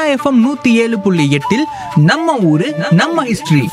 FM நூத்தி ஏழு புள்ளி எட்டில் நம்ம ஊரு நம்ம ஹிஸ்டரி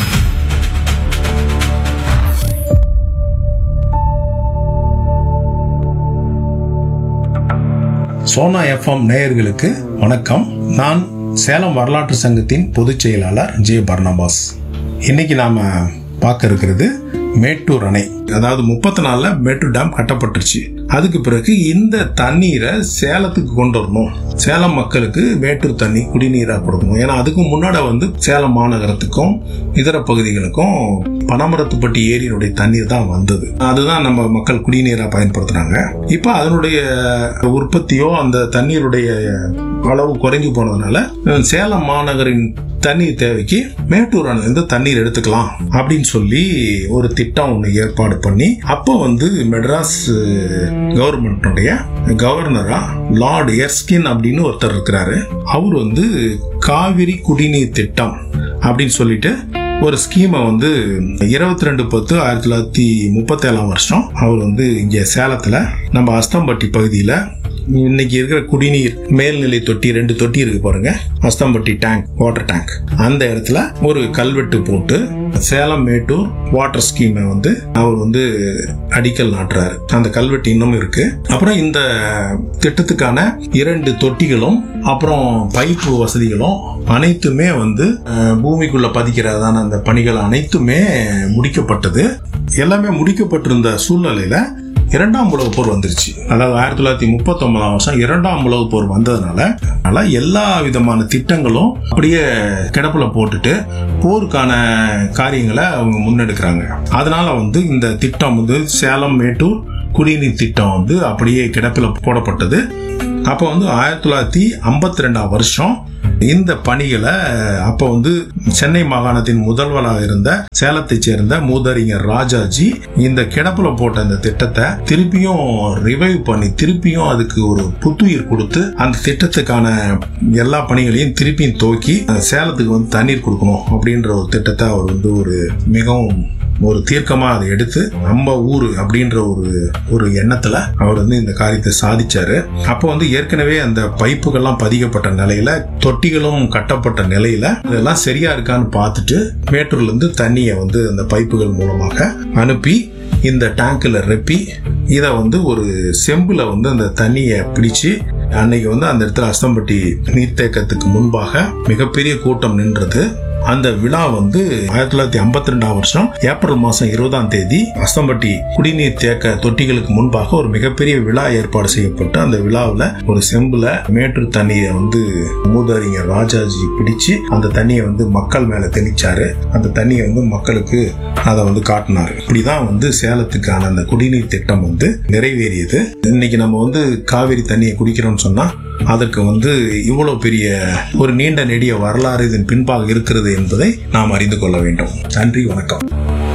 சோனா எஃப்எம் நேயர்களுக்கு வணக்கம் நான் சேலம் வரலாற்று சங்கத்தின் பொதுச் செயலாளர் ஜே பர்னபாஸ் இன்னைக்கு நாம பார்க்க இருக்கிறது மேட்டூர் அணை அதாவது முப்பத்தி நாலுல மேட்டூர் டேம் கட்டப்பட்டுருச்சு அதுக்கு பிறகு இந்த தண்ணீரை சேலத்துக்கு கொண்டு வரணும் சேலம் மக்களுக்கு மேட்டூர் தண்ணி குடிநீரா கொடுக்கணும் ஏன்னா அதுக்கு முன்னாடி வந்து சேலம் மாநகரத்துக்கும் இதர பகுதிகளுக்கும் பனமரத்துப்பட்டி ஏரியினுடைய தண்ணீர் தான் வந்தது அதுதான் நம்ம மக்கள் குடிநீரா பயன்படுத்துறாங்க இப்ப அதனுடைய உற்பத்தியோ அந்த தண்ணீருடைய அளவு குறைஞ்சு போனதுனால அஹ், சேலம் மாநகரின் தண்ணீர் தேவைக்கு மேட்டூர் அணையிலிருந்து தண்ணீர் எடுத்துக்கலாம் அப்படின்னு சொல்லி ஒரு திட்டம் ஒன்று ஏற்பாடு பண்ணி அப்போ வந்து மெட்ராஸ் கவர்மெண்ட்டுடைய கவர்னரா லார்ட் எர்ஸ்கின் அப்படின்னு ஒருத்தர் இருக்கிறாரு அவர் வந்து காவிரி குடிநீர் திட்டம் அப்படின்னு சொல்லிட்டு ஒரு ஸ்கீமை வந்து இருபத்தி ரெண்டு பத்து ஆயிரத்தி தொள்ளாயிரத்தி முப்பத்தேழாம் வருஷம் அவர் வந்து இங்கே சேலத்தில் நம்ம அஸ்தம்பட்டி பகுதியில் இன்னைக்கு இருக்கிற குடிநீர் மேல்நிலை தொட்டி ரெண்டு தொட்டி இருக்கு பாருங்க அஸ்தம்பட்டி டேங்க் வாட்டர் டேங்க் அந்த இடத்துல ஒரு கல்வெட்டு போட்டு சேலம் மேட்டூர் வாட்டர் ஸ்கீமை வந்து அவர் வந்து அடிக்கல் நாட்டுறாரு அந்த கல்வெட்டு இன்னும் இருக்கு அப்புறம் இந்த திட்டத்துக்கான இரண்டு தொட்டிகளும் அப்புறம் பைப்பு வசதிகளும் அனைத்துமே வந்து அஹ், பூமிக்குள்ள பதிக்கிறதான அந்த பணிகள் அனைத்துமே முடிக்கப்பட்டது எல்லாமே முடிக்கப்பட்டிருந்த சூழ்நிலையில இரண்டாம் உலகப் போர் வந்துருச்சு அதாவது ஆயிரத்தி தொள்ளாயிரத்தி முப்பத்தி ஒன்பதாம் வருஷம் இரண்டாம் உலகப் போர் வந்ததுனால அதனால எல்லா விதமான திட்டங்களும் அப்படியே கிடப்புல போட்டுட்டு போருக்கான காரியங்களை அவங்க முன்னெடுக்கிறாங்க அதனால வந்து இந்த திட்டம் வந்து சேலம் மேட்டூர் குடிநீர் திட்டம் வந்து அப்படியே கிடப்பில் போடப்பட்டது அப்போ வந்து ஆயிரத்தி தொள்ளாயிரத்தி ஐம்பத்தி ரெண்டாம் வருஷம் இந்த பணிகளை அப்போ வந்து சென்னை மாகாணத்தின் முதல்வராக இருந்த சேலத்தைச் சேர்ந்த மூதறிஞர் ராஜாஜி இந்த கிடப்புல போட்ட இந்த திட்டத்தை திருப்பியும் ரிவைவ் பண்ணி திருப்பியும் அதுக்கு ஒரு புத்துயிர் கொடுத்து அந்த திட்டத்துக்கான எல்லா பணிகளையும் திருப்பியும் துவக்கி அந்த சேலத்துக்கு வந்து தண்ணீர் கொடுக்கணும் அப்படின்ற ஒரு திட்டத்தை அவர் வந்து ஒரு மிகவும் ஒரு தீர்க்கமா அதை எடுத்து நம்ம ஊரு அப்படின்ற ஒரு ஒரு எண்ணத்துல அவர் வந்து இந்த காரியத்தை சாதிச்சாரு அப்போ வந்து ஏற்கனவே அந்த பைப்புகள்லாம் பதிக்கப்பட்ட நிலையில தொட்டிகளும் கட்டப்பட்ட நிலையில இதெல்லாம் சரியா இருக்கான்னு பார்த்துட்டு மேட்டூர்ல இருந்து தண்ணியை வந்து அந்த பைப்புகள் மூலமாக அனுப்பி இந்த டேங்க்ல ரெப்பி இதை வந்து ஒரு செம்புல வந்து அந்த தண்ணியை பிடிச்சு அன்னைக்கு வந்து அந்த இடத்துல அஸ்தம்பட்டி நீர்த்தேக்கத்துக்கு முன்பாக மிகப்பெரிய கூட்டம் நின்றது அந்த விழா வந்து ஆயிரத்தி தொள்ளாயிரத்தி ஐம்பத்தி ரெண்டாம் வருஷம் ஏப்ரல் மாசம் இருபதாம் தேதி அஸ்தம்பட்டி குடிநீர் தேக்க தொட்டிகளுக்கு முன்பாக ஒரு மிகப்பெரிய விழா ஏற்பாடு செய்யப்பட்டு அந்த விழாவில் ஒரு செம்புல மேட்டூர் தண்ணியை வந்து மூதறிஞர் ராஜாஜி பிடிச்சு அந்த தண்ணியை வந்து மக்கள் மேல தெளிச்சாரு அந்த தண்ணியை வந்து மக்களுக்கு அதை வந்து காட்டினாரு இப்படிதான் வந்து சேலத்துக்கான அந்த குடிநீர் திட்டம் வந்து நிறைவேறியது இன்னைக்கு நம்ம வந்து காவிரி தண்ணியை குடிக்கிறோம்னு சொன்னா அதற்கு வந்து இவ்வளவு பெரிய ஒரு நீண்ட நெடிய வரலாறு இதன் பின்பாக இருக்கிறது என்பதை நாம் அறிந்து கொள்ள வேண்டும் நன்றி வணக்கம்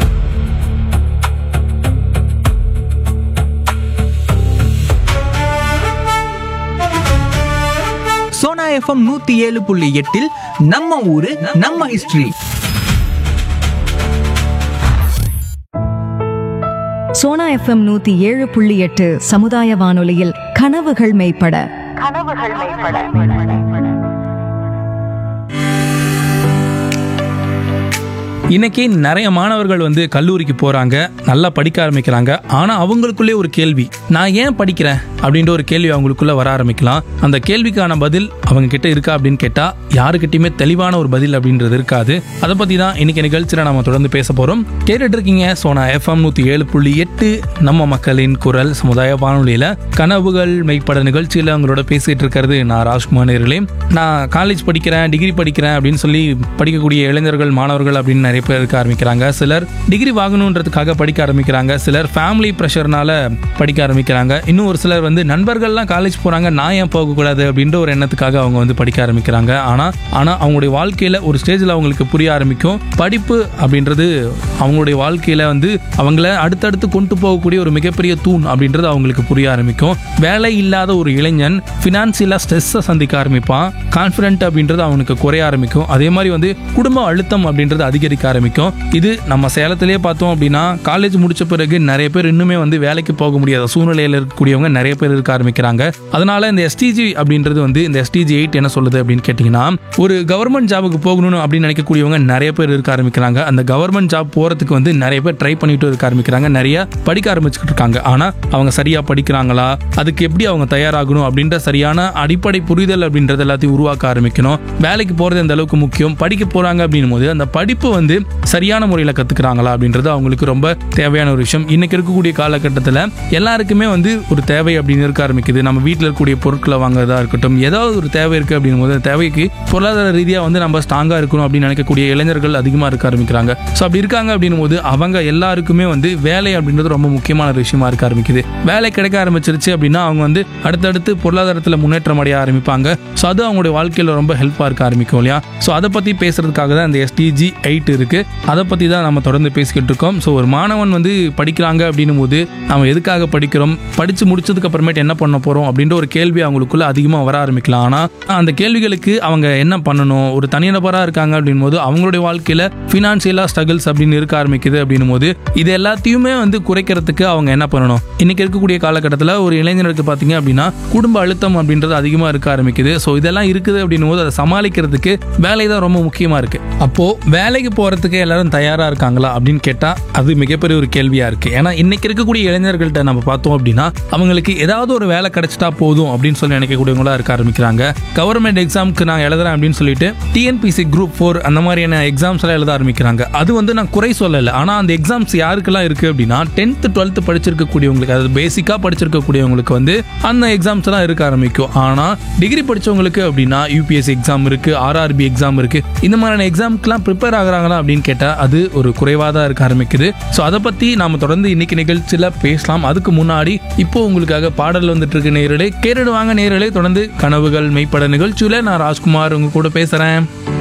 சோனா எஃப்எம் நூத்தி ஏழு புள்ளி எட்டில் நம்ம ஊரு நம்ம ஹிஸ்டரி சோனா எஃப்எம் நூத்தி ஏழு புள்ளி எட்டு சமுதாய வானொலியில் கனவுகள் மெய்ப்பட இன்னைக்கு நிறைய மாணவர்கள் வந்து கல்லூரிக்கு போறாங்க நல்லா படிக்க ஆரம்பிக்கிறாங்க ஆனா அவங்களுக்குள்ளே ஒரு கேள்வி நான் ஏன் படிக்கிறேன் அப்படின்ற ஒரு கேள்வி அவங்களுக்குள்ள வர ஆரம்பிக்கலாம் அந்த கேள்விக்கான பதில் அவங்க கிட்ட இருக்கா அப்படின்னு கேட்டா யாருக்கிட்டயுமே தெளிவான ஒரு பதில் அப்படின்றது இருக்காது அதை பத்தி தான் இன்னைக்கு நிகழ்ச்சியில நாம தொடர்ந்து பேச போறோம் கேட்டுட்டு இருக்கீங்க சோனா எஃப்எம் நூத்தி ஏழு புள்ளி எட்டு நம்ம மக்களின் குரல் சமுதாய வானொலியில கனவுகள் மெய்ப்பட நிகழ்ச்சியில அவங்களோட பேசிட்டு இருக்கிறது நான் ராஜ்குமார் நேர்களே நான் காலேஜ் படிக்கிறேன் டிகிரி படிக்கிறேன் அப்படின்னு சொல்லி படிக்கக்கூடிய இளைஞர்கள் மாணவர்கள் அப்படின்னு நிறைய பேர் இருக்க ஆரம்பிக்கிறாங்க சிலர் டிகிரி வாங்கணுன்றதுக்காக படிக்க ஆரம்பிக்கிறாங்க சிலர் ஃபேமிலி ப்ரெஷர்னால படிக்க ஆரம்பிக்கிறாங்க இன்னும் ஒரு சிலர் வந்து நண்பர்கள்லாம் காலேஜ் போறாங்க நான் ஏன் போகக்கூடாது அப்படின்ற ஒரு எண்ணத்துக்காக அவங்க வந்து படிக்க ஆரம்பிக்கிறாங்க ஆனா ஆனா அவங்களுடைய வாழ்க்கையில ஒரு ஸ்டேஜ்ல அவங்களுக்கு புரிய ஆரம்பிக்கும் படிப்பு அப்படின்றது அவங்களுடைய வாழ்க்கையில வந்து அவங்கள அடுத்தடுத்து கொண்டு போகக்கூடிய ஒரு மிகப்பெரிய தூண் அப்படின்றது அவங்களுக்கு புரிய ஆரம்பிக்கும் வேலை இல்லாத ஒரு இளைஞன் ஃபினான்சியலாக ஸ்ட்ரெஸ்ஸை சந்திக்க ஆரம்பிப்பான் கான்ஃபிடென்ட் அப்படின்றது அவனுக்கு குறைய ஆரம்பிக்கும் அதே மாதிரி வந்து குடும்ப அழுத்தம் அப்படின்றது அதிகரிக்க ஆரம்பிக்கும் இது நம்ம சேலத்திலே பார்த்தோம் அப்படின்னா காலேஜ் முடிச்ச பிறகு நிறைய பேர் இன்னுமே வந்து வேலைக்கு போக முடியாத சூழ்நிலையில் இருக்கக்கூடியவங்க நிறைய பேர் இருக்க ஆரம்பிக்கிறாங்க அதனால இந்த எஸ்டிஜி அப்படின்றது வந்து இந்த எஸ்டிஜி எயிட் என்ன சொல்லுது அப்படின்னு கேட்டிங்கன்னா ஒரு கவர்மெண்ட் ஜாபுக்கு போகணும் அப்படின்னு நினைக்கக்கூடியவங்க நிறைய பேர் இருக்க ஆரம்பிக்கிறாங்க அந்த கவர்மெண்ட் ஜாப் போகிறதுக்கு வந்து நிறைய பேர் ட்ரை பண்ணிட்டு இருக்க ஆரம்பிக்கிறாங்க நிறைய படிக்க ஆரம்பிச்சுட்டு இருக்காங்க ஆனால் அவங்க சரியாக படிக்கிறாங்களா அதுக்கு எப்படி அவங்க தயாராகணும் அப்படின்ற சரியான அடிப்படை புரிதல் அப்படின்றது எல்லாத்தையும் உருவாக்க ஆரம்பிக்கணும் வேலைக்கு போகிறது அந்த அளவுக்கு முக்கியம் படிக்க போகிறாங்க அப்படின்னும் போது அந்த படிப்பு வந்து சரியான முறையில் கற்றுக்குறாங்களா அப்படின்றது அவங்களுக்கு ரொம்ப தேவையான ஒரு விஷயம் இன்னைக்கு இருக்கக்கூடிய காலகட்டத்தில் எல்லாருக்குமே வந்து ஒரு தேவை அப்படின்னு இருக்க ஆரம்பிக்குது நம்ம வீட்டில் இருக்கக்கூடிய பொருட்களை வாங்குறதா இருக்கட்டும் ஏதாவது ஒரு தேவை இருக்குது அப்படின்னும் போது அந்த தேவைக்கு பொருளாதார ரீதியாக வந்து நம்ம ஸ்ட்ராங்காக இருக்கணும் அப்படின்னு நினைக்கக்கூடிய இளைஞர்கள் அதிகமாக இருக்க ஆரம்பிக்கிறாங்க ஸோ அப்படி இருக்காங்க அப்படின்னும் போது அவங்க எல்லாருக்குமே வந்து வேலை அப்படின்றது ரொம்ப முக்கியமான ஒரு விஷயமா இருக்க ஆரம்பிக்குது வேலை கிடைக்க ஆரம்பிச்சிருச்சு அப்படின்னா அவங்க வந்து அடுத்தடுத்து பொருளாதாரத்தில் முன்னேற்றம் அடைய ஆரம்பிப்பாங்க ஸோ அது அவங்களுடைய வாழ்க்கையில் ரொம்ப ஹெல்ப்பாக இருக்க ஆரம்பிக்கும் இல்லையா ஸோ அதை பற்றி பேசுறதுக்காக தான் இந்த எஸ்டிஜி எயிட் இருக்கு அதை பற்றி தான் நம்ம தொடர்ந்து பேசிக்கிட்டு இருக்கோம் ஸோ ஒரு மாணவன் வந்து படிக்கிறாங்க அப்படின்னும் போது நம்ம எதுக்காக படிக்கிறோம் படித்து முடிச்சதுக்கு அப்புறமேட்டு என்ன பண்ண போகிறோம் அப்படின்ற ஒரு கேள்வி அவங்களுக்குள்ள அதிகமாக வர ஆரம்பிக்கலாம் ஆனால் அந்த கேள்விகளுக்கு அவங்க என்ன பண்ணணும் ஒரு தனிநபராக இருக்காங்க அப்படின் போது அவங்களுடைய வாழ்க்கையில் ஃபினான்ஷியலாக ஸ்ட்ரகிள்ஸ் அப்படின்னு இருக்க ஆரம்பிக்குது அப்படின்னும் போது இது எல்லாத்தையுமே வந்து குறைக்கிறதுக்கு அவங்க என்ன பண்ணணும் இன்னைக்கு இருக்கக்கூடிய காலகட்டத்தில் ஒரு இளைஞருக்கு பார்த்தீங்க அப்படின்னா குடும்ப அழுத்தம் அப்படின்றது அதிகமாக இருக்க ஆரம்பிக்குது ஸோ இதெல்லாம் இருக்குது அப்படின்னும் போது அதை சமாளிக்கிறதுக்கு வேலை தான் ரொம்ப முக்கியமாக இருக்கு அப்போ வேலைக்கு போகிறதுக்கு எல்லாரும் தயாராக இருக்காங்களா அப்படின்னு கேட்டால் அது மிகப்பெரிய ஒரு கேள்வியாக இருக்கு ஏன்னா இன்னைக்கு இருக்கக்கூடிய இளைஞர்கள்ட்ட நம்ம பார்த்தோம் அப்படின்னா அவங்களுக்கு ஏதாவது ஒரு வேலை கிடைச்சிட்டா போதும் அப்படின்னு சொல்லி நினைக்கக்கூடியவங்களா இருக்க ஆரம்பிக்கிறாங்க கவர்மெண்ட் எக்ஸாமுக்கு நான் எழுதுறேன் அப்படின்னு சொல்லிட்டு டிஎன்பிசி குரூப் ஃபோர் அந்த மாதிரியான எக்ஸாம்ஸ் எல்லாம் எழுத ஆரம்பிக்கிறாங்க அது வந்து நான் குறை சொல்லலை ஆனால் அந்த எக்ஸாம்ஸ் யாருக்கெல்லாம் இருக்கு அப்படின்னா டென்த்து டுவெல்த்து படிச்சிருக்கக்கூடியவங்களுக்கு அதாவது பேசிக்காக படிச்சிருக்கக்கூடியவங்களுக்கு வந்து அந்த எக்ஸாம்ஸ் எல்லாம் இருக்க ஆரம்பிக்கும் ஆனால் டிகிரி படிச்சவங்களுக்கு அப்படின்னா யூபிஎஸ்சி எக்ஸாம் இருக்கு ஆர்ஆர்பி எக்ஸாம் இருக்கு இந்த மாதிரியான எக்ஸாம்க்குலாம் ப்ரிப்பேர் ஆகுறாங்களா அப்படின்னு கேட்டால் அது ஒரு குறைவாக தான் இருக்க ஆரம்பிக்குது ஸோ அதை பற்றி நாம தொடர்ந்து இன்னைக்கு நிகழ்ச்சியில் பேசலாம் அதுக்கு முன்னாடி இப்போ உங்களுக்காக பாடல் வந்துட்டு இருக்கு நேரலே கேட்டுடுவாங்க நேரலே தொடர்ந்து கனவுகள் மெய்ப்பட நிகழ்ச்சியில் நான் ராஜ்குமார் உங்க கூட பேசுகிறேன்